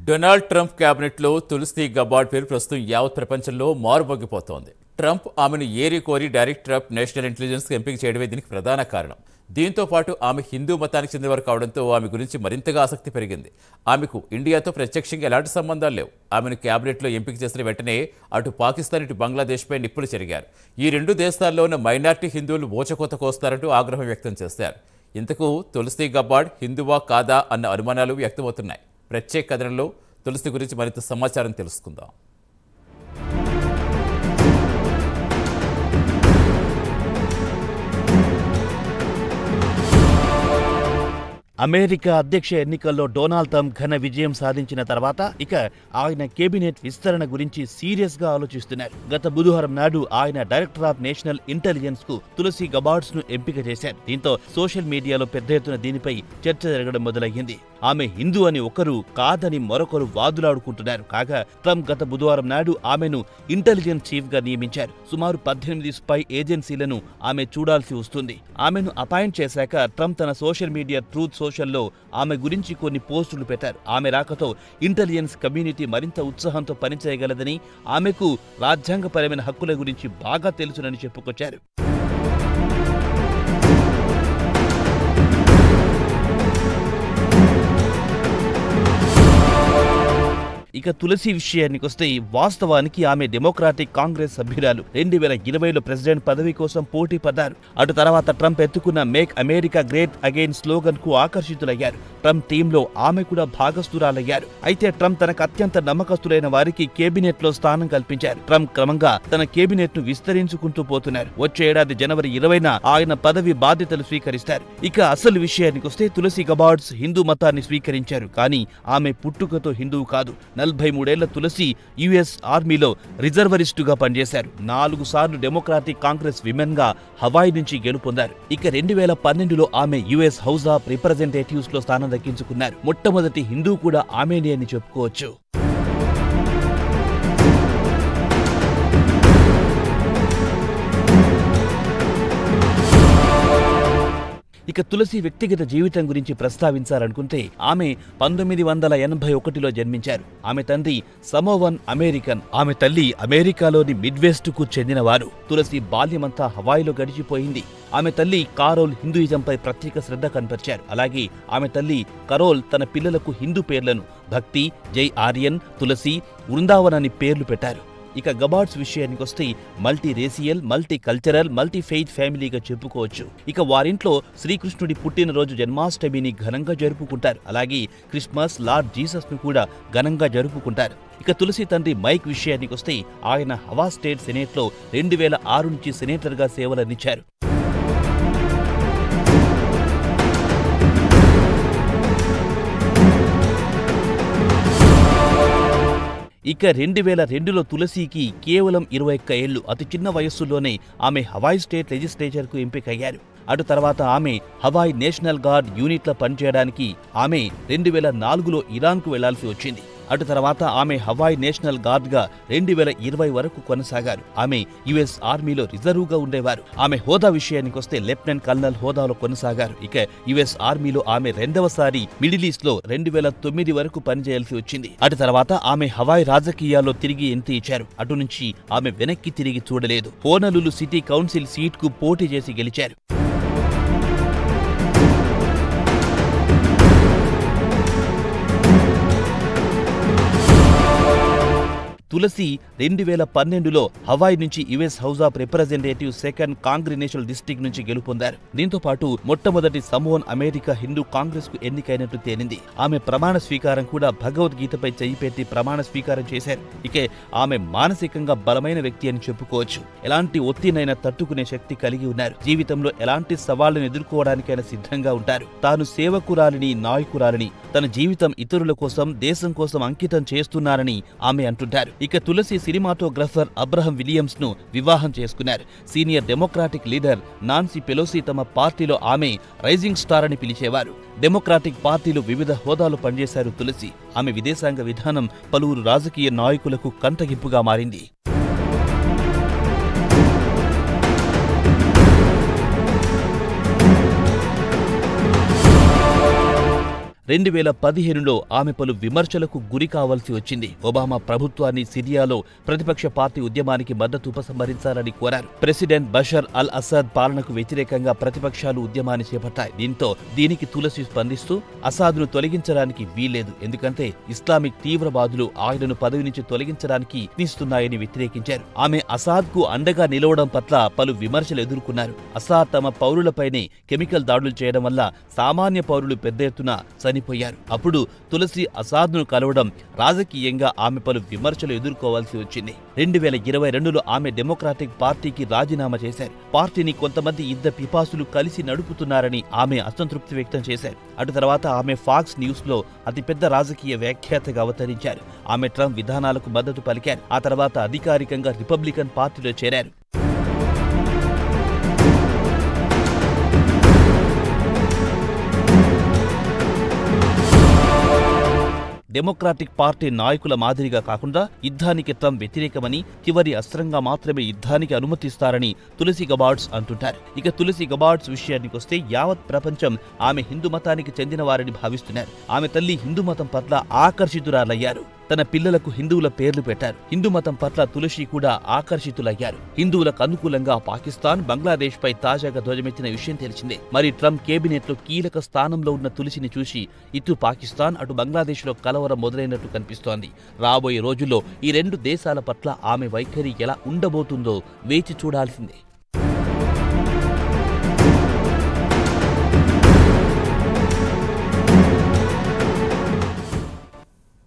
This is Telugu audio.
డొనాల్డ్ ట్రంప్ కేబినెట్లో తులసి గబార్డ్ పేరు ప్రస్తుతం యావత్ ప్రపంచంలో మారుమోగిపోతోంది ట్రంప్ ఆమెను ఏరి కోరి డైరెక్టర్ ఆఫ్ నేషనల్ ఇంటెలిజెన్స్ ఎంపిక చేయడమే దీనికి ప్రధాన కారణం దీంతో పాటు ఆమె హిందూ మతానికి చెందినవారు కావడంతో ఆమె గురించి మరింతగా ఆసక్తి పెరిగింది ఆమెకు ఇండియాతో ప్రత్యక్షంగా ఎలాంటి సంబంధాలు లేవు ఆమెను కేబినెట్లో ఎంపిక చేసిన వెంటనే అటు పాకిస్తాన్ ఇటు బంగ్లాదేశ్పై నిప్పులు చెరిగారు ఈ రెండు దేశాల్లో ఉన్న మైనార్టీ హిందువులు ఓచకోత కోస్తారంటూ ఆగ్రహం వ్యక్తం చేశారు ఇంతకు తులసి గబ్బాడ్ హిందువా కాదా అన్న అనుమానాలు వ్యక్తమవుతున్నాయి ప్రత్యేక కథనంలో తులసి గురించి మరింత సమాచారం తెలుసుకుందాం అమెరికా అధ్యక్ష ఎన్నికల్లో డొనాల్డ్ ట్రంప్ ఘన విజయం సాధించిన తర్వాత ఇక ఆయన కేబినెట్ విస్తరణ గురించి సీరియస్ గా ఆలోచిస్తున్నారు గత బుధవారం నాడు ఆయన డైరెక్టర్ ఆఫ్ నేషనల్ ఇంటెలిజెన్స్ కు తులసి గబార్డ్స్ ను ఎంపిక చేశారు దీంతో సోషల్ మీడియాలో పెద్ద ఎత్తున దీనిపై చర్చ జరగడం మొదలయ్యింది ఆమె హిందూ అని ఒకరు కాదని మరొకరు వాదులాడుకుంటున్నారు కాగా ట్రంప్ గత బుధవారం నాడు ఆమెను ఇంటెలిజెన్స్ చీఫ్ గా నియమించారు సుమారు పద్దెనిమిది స్పై ఏజెన్సీలను ఆమె చూడాల్సి వస్తుంది ఆమెను అపాయింట్ చేశాక ట్రంప్ తన సోషల్ మీడియా ట్రూత్ సోషల్లో ఆమె గురించి కొన్ని పోస్టులు పెట్టారు ఆమె రాకతో ఇంటెలిజెన్స్ కమ్యూనిటీ మరింత ఉత్సాహంతో పనిచేయగలదని ఆమెకు రాజ్యాంగపరమైన హక్కుల గురించి బాగా తెలుసునని చెప్పుకొచ్చారు ఇక తులసి విషయానికి వస్తే వాస్తవానికి ఆమె డెమోక్రాటిక్ కాంగ్రెస్ సభ్యురాలు రెండు వేల ఇరవైలో ప్రెసిడెంట్ పదవి కోసం పోటీ పడ్డారు అటు తర్వాత ట్రంప్ ఎత్తుకున్న make America great again slogan కు ఆకర్షితులయ్యారు ట్రంప్ టీంలో ఆమె కూడా భాగస్థురాలయ్యారు అయితే ట్రంప్ తనకు అత్యంత నమ్మకస్తులైన వారికి కేబినెట్ లో స్థానం కల్పించారు ట్రంప్ క్రమంగా తన కేబినెట్ ను విస్తరించుకుంటూ పోతున్నారు వచ్చే ఏడాది జనవరి ఇరవైన ఆయన పదవి బాధ్యతలు స్వీకరిస్తారు ఇక అసలు విషయానికి వస్తే తులసి గబార్డ్స్ హిందూ మతాన్ని స్వీకరించారు కానీ ఆమె పుట్టుకతో హిందువు కాదు నలభై మూడేళ్ల తులసి యుఎస్ ఆర్మీలో రిజర్వరిస్టుగా పనిచేశారు నాలుగు సార్లు డెమోక్రాటిక్ కాంగ్రెస్ విమెన్ గా హవాయి నుంచి గెలుపొందారు ఇక రెండు వేల పన్నెండులో ఆమె యుఎస్ హౌస్ ఆఫ్ రిప్రజెంటేటివ్స్ లో స్థానం దక్కించుకున్నారు మొట్టమొదటి హిందూ కూడా ఆమెనే అని చెప్పుకోవచ్చు ఇక తులసి వ్యక్తిగత జీవితం గురించి ప్రస్తావించాలనుకుంటే ఆమె పంతొమ్మిది వందల ఎనభై ఒకటిలో జన్మించారు ఆమె తండ్రి సమోవన్ అమెరికన్ ఆమె తల్లి అమెరికాలోని మిడ్వెస్ట్ కు చెందినవారు తులసి బాల్యమంతా హవాయిలో గడిచిపోయింది ఆమె తల్లి కారోల్ హిందూయిజంపై ప్రత్యేక శ్రద్ధ కనపరిచారు అలాగే ఆమె తల్లి కరోల్ తన పిల్లలకు హిందూ పేర్లను భక్తి జై ఆర్యన్ తులసి వృందావన్ అని పేర్లు పెట్టారు ఇక గబార్డ్స్ విషయానికి వస్తే multi racial multi cultural multi faith ఫ్యామిలీగా చెప్పుకోవచ్చు ఇక వారింట్లో శ్రీకృష్ణుడి పుట్టినరోజు జన్మాష్టమిని ఘనంగా జరుపుకుంటారు అలాగే క్రిస్మస్ లార్డ్ జీసస్ ను కూడా ఘనంగా జరుపుకుంటారు ఇక తులసి తండ్రి మైక్ విషయానికి వస్తే ఆయన హవా స్టేట్ సెనేట్లో రెండు వేల ఆరు నుంచి సెనేటర్గా సేవలందించారు ఇక రెండు వేల రెండులో తులసికి కేవలం ఇరవై ఒక్క ఏళ్లు అతి చిన్న వయస్సులోనే ఆమె హవాయి స్టేట్ లెజిస్లేచర్కు ఎంపికయ్యారు అటు తర్వాత ఆమె హవాయి నేషనల్ గార్డ్ యూనిట్ల పనిచేయడానికి ఆమె రెండు వేల నాలుగులో ఇరాన్కు వెళ్లాల్సి వచ్చింది అటు తర్వాత ఆమె హవాయి నేషనల్ గార్డ్గా రెండు వేల ఇరవై వరకు కొనసాగారు ఆమె యుఎస్ ఆర్మీలో రిజర్వ్గా ఉండేవారు ఆమె హోదా విషయానికి వస్తే లెఫ్టినెంట్ కల్నల్ హోదాలో కొనసాగారు ఇక యుఎస్ ఆర్మీలో ఆమె రెండవసారి మిడిల్ ఈస్ట్ లో రెండు వేల తొమ్మిది వరకు పనిచేయాల్సి వచ్చింది అటు తర్వాత ఆమె హవాయి రాజకీయాల్లో తిరిగి ఎంతి ఇచ్చారు అటు నుంచి ఆమె వెనక్కి తిరిగి చూడలేదు హోనలులు సిటీ కౌన్సిల్ సీట్కు పోటీ చేసి గెలిచారు తులసి రెండు వేల పన్నెండులో హవాయి నుంచి US house of representative second congressional district నుంచి గెలుపొందారు దీంతో పాటు మొట్టమొదటి సమోన్ అమెరికా హిందూ కాంగ్రెస్ కు ఎన్నికైనట్టు తేలింది ఆమె ప్రమాణ స్వీకారం కూడా భగవద్గీతపై చెయ్యి పెట్టి ప్రమాణ స్వీకారం చేశారు ఇకే ఆమె మానసికంగా బలమైన వ్యక్తి అని చెప్పుకోవచ్చు ఎలాంటి ఒత్తినైనా తట్టుకునే శక్తి కలిగి ఉన్నారు జీవితంలో ఎలాంటి సవాళ్లను ఎదుర్కోవడానికైనా సిద్ధంగా ఉంటారు తాను సేవకురాలిని నాయకురాలిని తన జీవితం ఇతరుల కోసం దేశం కోసం అంకితం చేస్తున్నారని ఆమె అంటుంటారు ఇక తులసి సినిమాటోగ్రఫర్ అబ్రహం విలియమ్స్ ను వివాహం చేసుకున్నారు senior democratic leader Nancy Pelosi తమ పార్టీలో ఆమె రైజింగ్ స్టార్ అని పిలిచేవారు డెమోక్రాటిక్ పార్టీలో వివిధ హోదాలు పనిచేశారు తులసి ఆమె విదేశాంగ విధానం పలువురు రాజకీయ నాయకులకు కంటగింపుగా మారింది రెండు వేల పదిహేనులో ఆమె పలు విమర్శలకు గురి కావాల్సి వచ్చింది ఒబామా ప్రభుత్వాన్ని సిరియాలో ప్రతిపక్ష పార్టీ ఉద్యమానికి మద్దతు ఉపసంహరించాలని కోరారు ప్రెసిడెంట్ బషర్ అల్ అసద్ పాలనకు వ్యతిరేకంగా ప్రతిపక్షాలు ఉద్యమాన్ని చేపట్టాయి దీంతో దీనికి తులసి స్పందిస్తూ అసాద్ను తొలగించడానికి వీల్లేదు ఎందుకంటే ఇస్లామిక్ తీవ్రవాదులు ఆయనను పదవి నుంచి తొలగించడానికి యత్నిస్తున్నాయని వ్యతిరేకించారు ఆమె అసాద్ కు అండగా నిలవడం పట్ల పలు విమర్శలు ఎదుర్కొన్నారు అసాద్ తమ పౌరులపైనే కెమికల్ దాడులు చేయడం వల్ల సామాన్య పౌరులు పెద్ద ఎత్తున చనిపోయారు అప్పుడు తులసి అసాద్ను కలవడం రాజకీయంగా ఆమె పలు విమర్శలు ఎదుర్కోవాల్సి వచ్చింది రెండు వేల ఇరవై రెండులో ఆమె డెమోక్రాటిక్ పార్టీకి రాజీనామా చేశారు పార్టీని కొంతమంది ఇద్దరు పిపాసులు కలిసి నడుపుతున్నారని ఆమె అసంతృప్తి వ్యక్తం చేశారు అటు తర్వాత ఆమె ఫాక్స్ న్యూస్ లో అతిపెద్ద రాజకీయ వ్యాఖ్యాతగా అవతరించారు ఆమె ట్రంప్ విధానాలకు మద్దతు పలికారు ఆ తర్వాత అధికారికంగా రిపబ్లికన్ పార్టీలో చేరారు డెమోక్రాటిక్ పార్టీ నాయకుల మాదిరిగా కాకుండా యుద్ధానికి ట్రంప్ వ్యతిరేకమని చివరి అస్త్రంగా మాత్రమే యుద్ధానికి అనుమతిస్తారని తులసి గబార్డ్స్ అంటుంటారు ఇక తులసి గబార్డ్స్ విషయానికొస్తే యావత్ ప్రపంచం ఆమె హిందూ మతానికి చెందిన వారని భావిస్తున్నారు ఆమె తల్లి హిందూ మతం పట్ల ఆకర్షితురాలయ్యారు తన పిల్లలకు హిందువుల పేర్లు పెట్టారు హిందూ మతం పట్ల తులసి కూడా ఆకర్షితులయ్యారు హిందువులకు అనుకూలంగా పాకిస్తాన్ బంగ్లాదేశ్ పై తాజాగా ధ్వజమెత్తిన విషయం తెలిసిందే మరి ట్రంప్ కేబినెట్ లో కీలక స్థానంలో ఉన్న తులసిని చూసి ఇటు పాకిస్తాన్ అటు బంగ్లాదేశ్ లో కలవరం మొదలైనట్టు కనిపిస్తోంది రాబోయే రోజుల్లో ఈ రెండు దేశాల పట్ల ఆమె వైఖరి ఎలా ఉండబోతుందో వేచి చూడాల్సిందే